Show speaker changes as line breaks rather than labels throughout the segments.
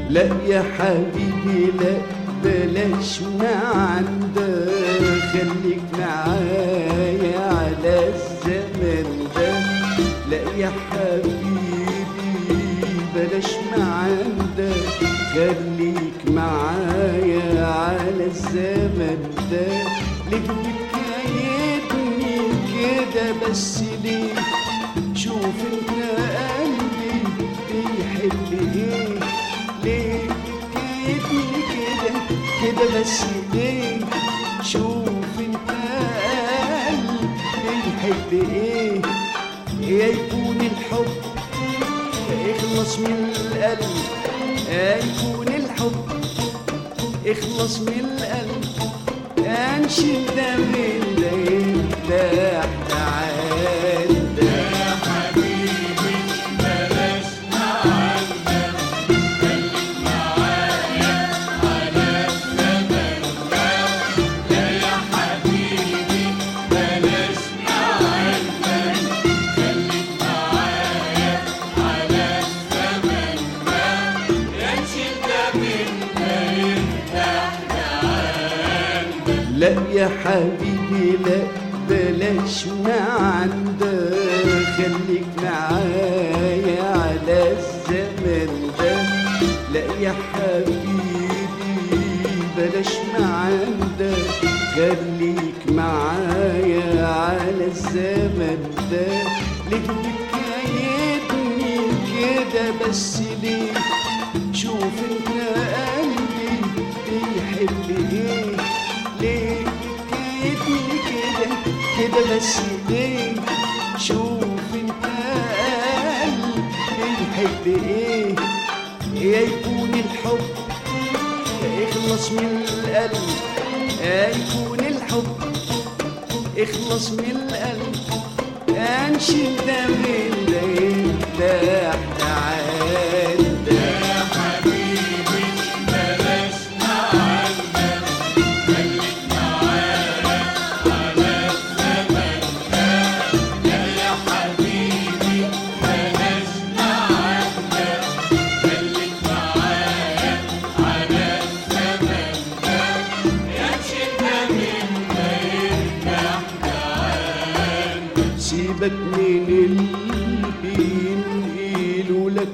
لا يا حبيبي لا بلاش ما عندك خليك معايا على الزمن ده لا يا حبيبي بلاش ما عندك خليك معايا على الزمن ده ليه بتكايدني كده بس ليه شوف انت قلبي بيحب ايه ليه بتكايدني كده كده بس ليه شوف انت قلبي بيحب ايه يا يكون الحب اخلص من القلب يا يكون الحب اخلص من القلب انشد ده من ده يرتاح تعال ده
يا حبيبي بلاش معانا خليك معايا على الزمن ده لا يا حبيبي بلاش معانا خليك معايا على الزمن ده ينشد ده من ده يرتاح تعال
لا يا حبيبي لا بلاش ما عندك خليك معايا على الزمن ده لا يا حبيبي بلاش ما عندك خليك معايا على الزمن ده ليه بتكايدني كده بس ليه شوف انت قلبي بيحب ايه ليه بتكيدني كده كده بس ليه شوف انت قلبي بيحب ايه يا يكون الحب اخلص من القلب يا يكون الحب اخلص من القلب انشد ده من ده يرتاح تعال ده
يا حبيبي بلاش معانا خليك معايا على الزمن ده لا يا حبيبي بلاش معانا خليك معايا على الزمن ده ينشد ده من ده يرتاح تعال
سيبك من اللي بينقلوا لك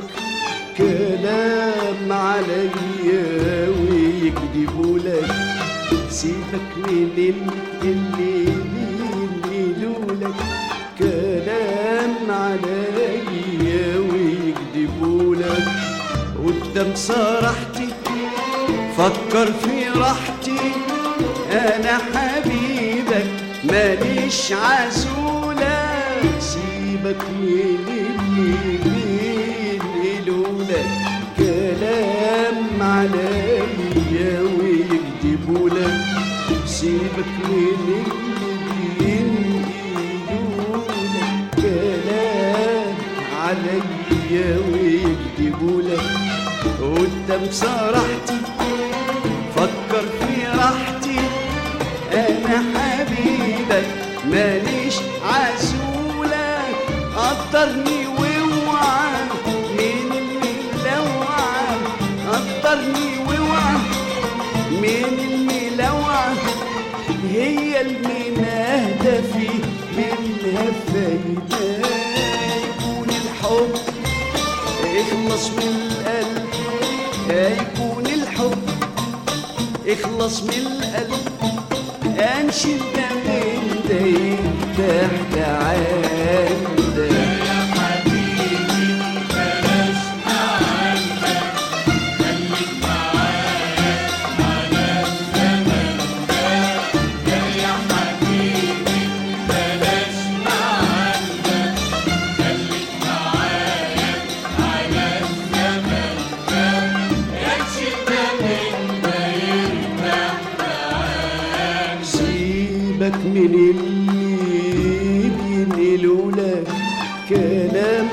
كلام عليا ويكذبوا لك سيبك من اللي بينقلوا لك كلام عليا ويكذبوا لك قدام صراحتي فكر في راحتي انا حبيبك ماليش عزولة سيبك من اللي بينقلوا لك كلام عليا ويكذبوا لك سيبك من اللي بينقلوا لك كلام عليا ويكذبوا لك قدام صراحتي فكر في راحتي انا حبيبك ماليش عزولة قدرني واوعى من الملوعة قدرني واوعى من الملوعة هي المناهدة في منها فايدة يكون الحب اخلص من القلب يكون الحب اخلص من القلب انشد ده من ده يرتاح تعال ده
يا حبيبي بلاش معانا خليك معايا على الزمن ده يا حبيبي بلاش معانا خليك معايا على الزمن ده ينشد من ده يرتاح تعال
سيبك من اللي بينقلوا لك كلام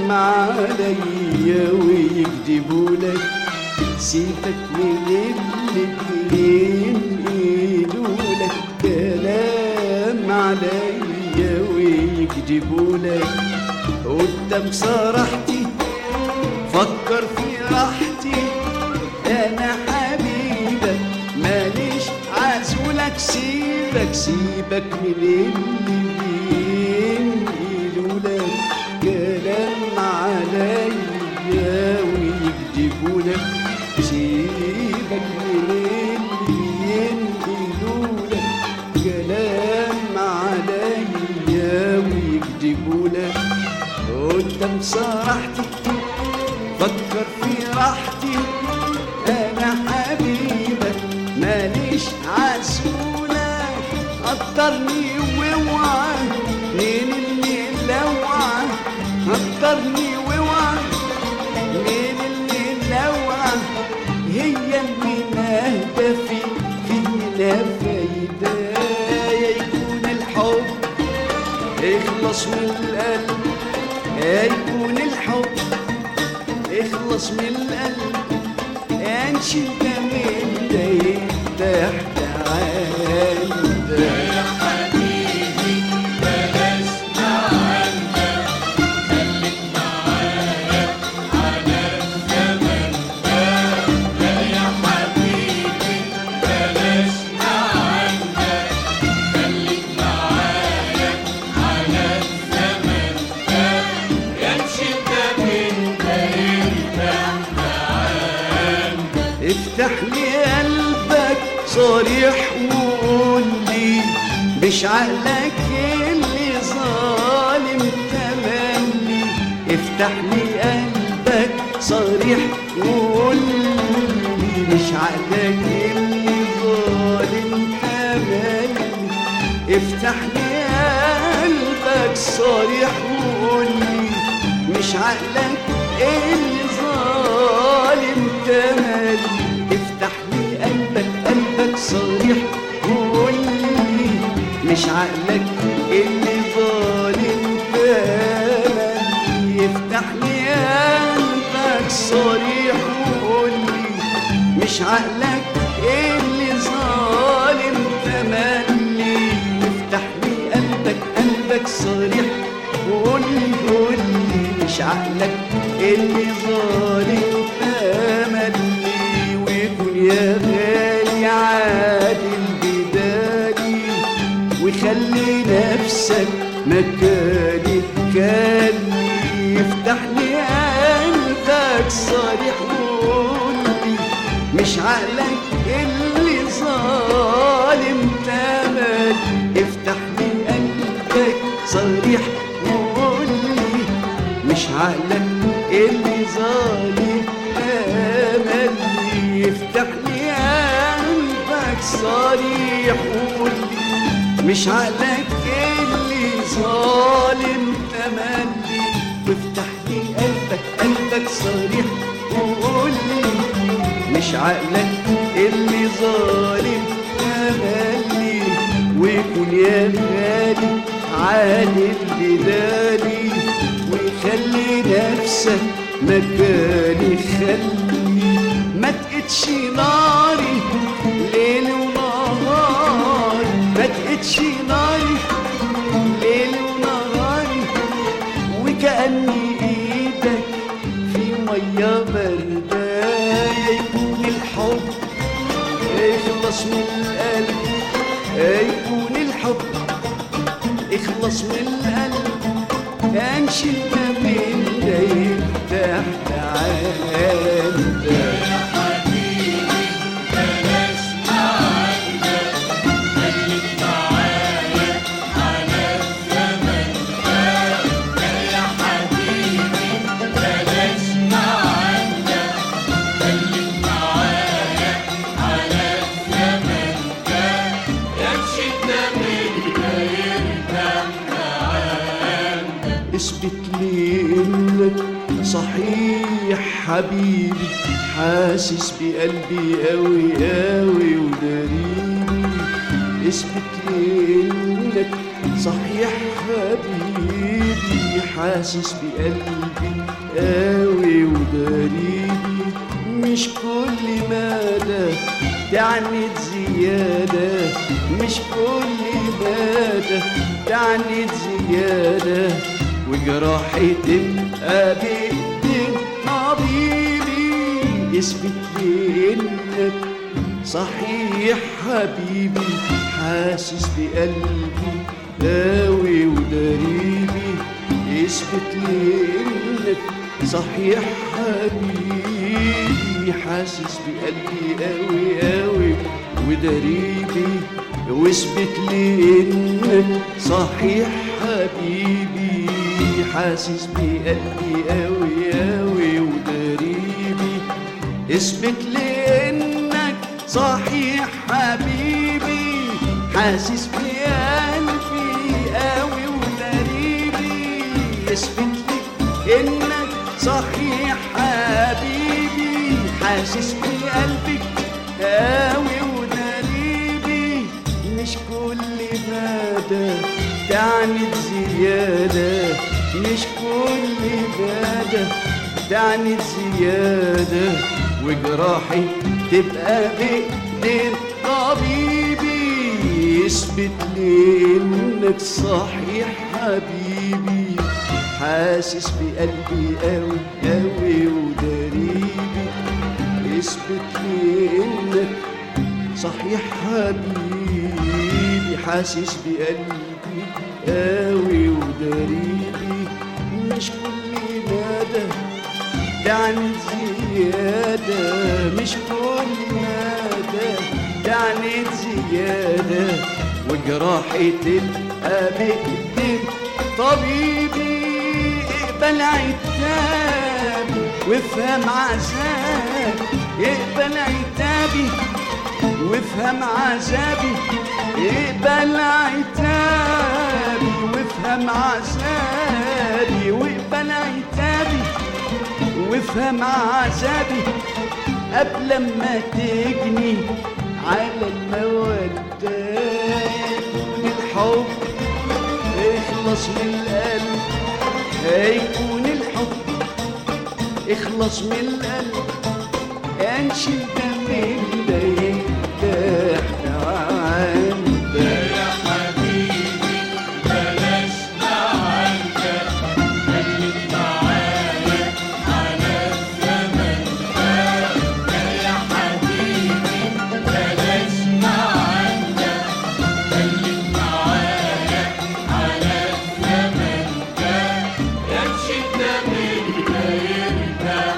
عليا ويكذبوا لك سيبك من اللي بينقلوا لك كلام عليا ويكذبوا لك قدام صراحتي فكر في راحتي انا حبيبك ماليش عزولك سيبك سيبك من اللي بينقلوا لك كلام عليا ويكذبوا لك سيبك من اللي بينقلوا لك كلام عليا ويكذبوا لك قدام صراحتي فكر في راحتي انا حبيبك ماليش عسولة قدرني واوعى مين اللي لوعى قدرني واوعى مين اللي لوعى هي المنادى في فينا فايدة يكون الحب اخلص من القلب يكون الحب اخلص من القلب انشي انت من ده تحت عندك
يا حبيبي بلاش نعندك خليك معايا على الزمن ده يا حبيبي بلاش نعندك خليك معايا على الزمن ده يمشي انت من يرتاح معاك
افتح لي قلبك صريح وقول لي مش عقلك اللي ظالم تملي افتح لي قلبك صريح وقول لي مش عقلك اللي ظالم تملي افتح لي قلبك صريح وقول لي مش عقلك اللي ظالم تملي افتح لي قلبك قلبك صريح وقول لي مش عقلك اللي ظالم تملي افتح لي قلبك صريح وقول لي مش عقلك اللي ظالم تملي افتح لي قلبك قلبك صريح وقول لي قول لي مش عقلك اللي ظالم تملي ويكون يا غالي عادل بدالي وخلي نفسك مكاني كاني افتح لي قلبك صريح وقول لي مش عقلك اللي ظالم تمل افتح لي قلبك صريح وقول لي مش عقلك اللي ظالم تمل افتح لي قلبك صريح وقول لي مش عقلك اللي ظالم تملي وافتح لي قلبك قلبك صريح وقول لي مش عقلك اللي ظالم تملي ويكون يا غالي عالي بدالي ويخلي نفسك مكاني خلي ما تقتش ناري ليل ونهار ما تقتش ناري ليل ونهاري وكأني ايدك في مية باردة يكون الحب يخلص من القلب يكون الحب اخلص من القلب انشي انت من داير تحت عندك
يا حبيبي بلاش نعندك خليك معايا على الزمن ده يا حبيبي بلاش نعندك خليك معايا على الزمن ده يمشي الدم يرتاح معاك
اثبت لي انك صحيح حبيبي حاسس بقلبي قوي قوي وداريني اثبت لي انك صحيح حبيبي حاسس بقلبي قوي وداريني مش كل مدى تعنت زيادة مش كل مدى تعنت زيادة وجراحي تبقى بإيدين حبيبي يثبت لي انك صحيح حبيبي حاسس بقلبي قوي ودريبي يثبت لي انك صحيح حبيبي حاسس بقلبي قوي قوي ودريبي واثبت لي انك صحيح حبيبي حاسس بقلبي قوي قوي ودريبي اثبت لي انك صحيح حبيبي حاسس بقلبي قوي ودريبي اثبت لي انك صحيح حبيبي حاسس بقلبك قوي ودريبي مش كل مدى تعنت زيادة مش كل مدى تعنت زيادة وجراحي تبقى بإيدين طبيبي يثبت لي إنك صحيح حبيبي حاسس بقلبي قوي قوي ودريبي يثبت لي إنك صحيح حبيبي حاسس بقلبي قوي ودريبي مش كل مدى تعنت زيادة مش كل مدى تعنت زيادة وجراحي تبقى بإيدين طبيبي اقبل عتابي وافهم عذابي اقبل عتابي وافهم عذابي اقبل عتابي وافهم عذابي واقبل عتابي وافهم عذابي قبل ما تجني على المودة يكون الحب اخلص من القلب هيكون الحب اخلص من القلب انشل دم ده يفتح عندك
يا حبيبي بلاش معاك خليك معايا على الزمن ده يا حبيبي بلاش معاك خليك معايا على الزمن ده يمشي الدم ده يرجع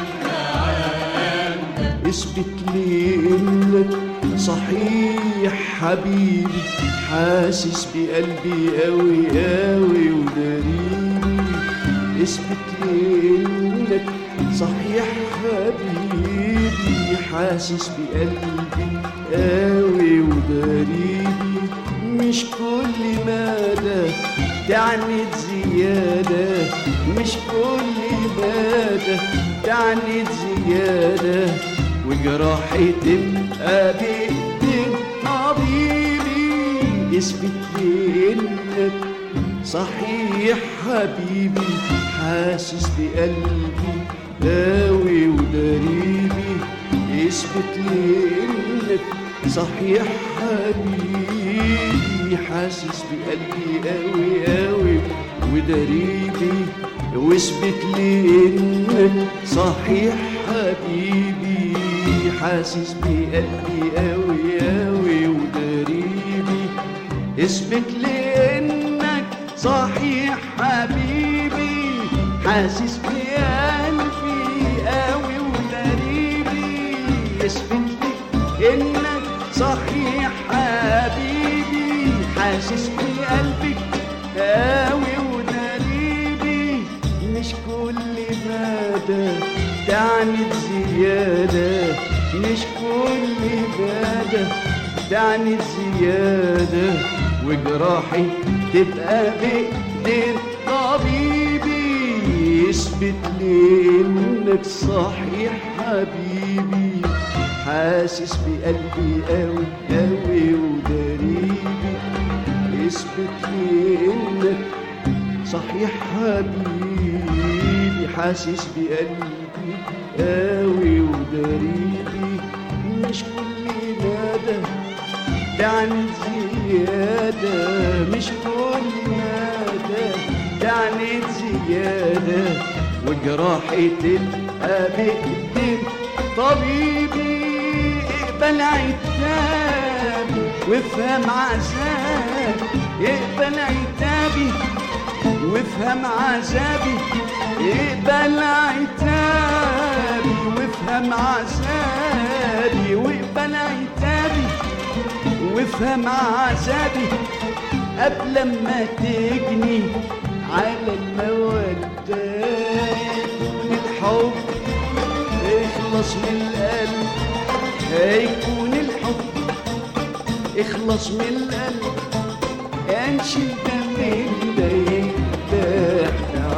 معاك
اثبت لي انك صحيح حبيبي حاسس بقلبي قوي قوي ودريبي اثبت لي انك صحيح حبيبي حاسس بقلبي قوي ودريبي مش كل مدى تعنت زيادة مش كل مدى تعنت زيادة وجراحي تبقى بإيدين طبيبي اثبت لي انك صحيح حبيبي حاسس بقلبي قوي ودريبي اثبت لي انك صحيح حبيبي حاسس بقلبي قوي قوي ودريبي واثبت لي انك صحيح حبيبي حاسس بقلبي قوي قوي ودريبي اثبت لي انك صحيح حبيبي حاسس بقلبي قوي ودريبي اثبت لي انك صحيح حبيبي حاسس بقلبك قوي ودريبي مش كل مدى تعنت زيادة مش كل مدى تعنت زيادة وجراحي تبقى بإيدين طبيبي يثبت لي إنك صحيح حبيبي حاسس بقلبي قوي قوي ودريبي يثبت لي إنك صحيح حبيبي حاسس بقلبي قوي ودريبي مش كل مدى تعنت زيادة مش كل مدى تعنت زيادة وجراحي تبقى بإيدين طبيبي اقبل عتابي وافهم عذابي اقبل عتابي وافهم عذابي اقبل عتابي وافهم عذابي واقبل عتابي وافهم عذابي قبل ما تجني على المودة يكون الحب اخلص من القلب هيكون الحب اخلص من القلب انشي دمين ده يفتح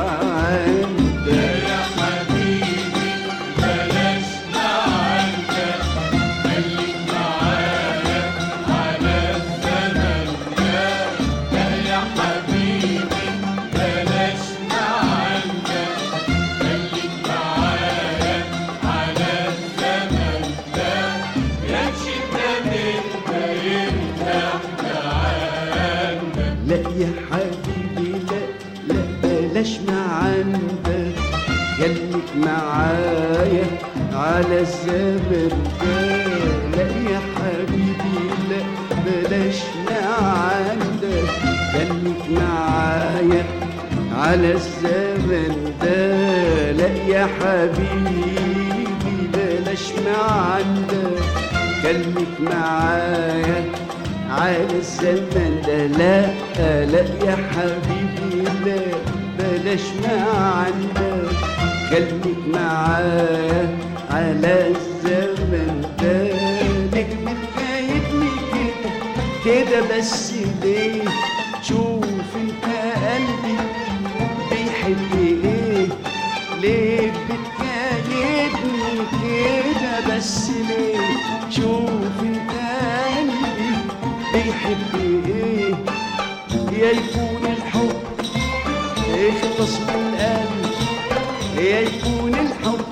عندك
يا حبيبي بلاش نعنكة خليك معايا على الزمن ده لا يا حبيبي بلاش نعنكة خليك معايا على الزمن ده يا شدة انت يفتح عندك
لا يا حبيبي لا لا بلاش ما عندك خليك معايا على الزمن ده لا يا حبيبي لا بلاش ما عندك خليك معايا على الزمن ده لا يا حبيبي بلاش ما عندك خليك معايا على الزمن ده لا لا يا حبيبي لا بلاش ما عندك خليك معايا على الزمن ده ليك بتكايدني كده كده بس ليه شوف انت قلبي بيحب ايه ليه بتكايدني كده بس ليه شوف انت قلبي بيحب ايه يا يكون الحب اخلص من القلب يا يكون الحب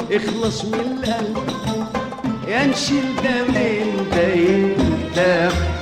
اخلص من القلب يا نشيل ده من ده يرتاح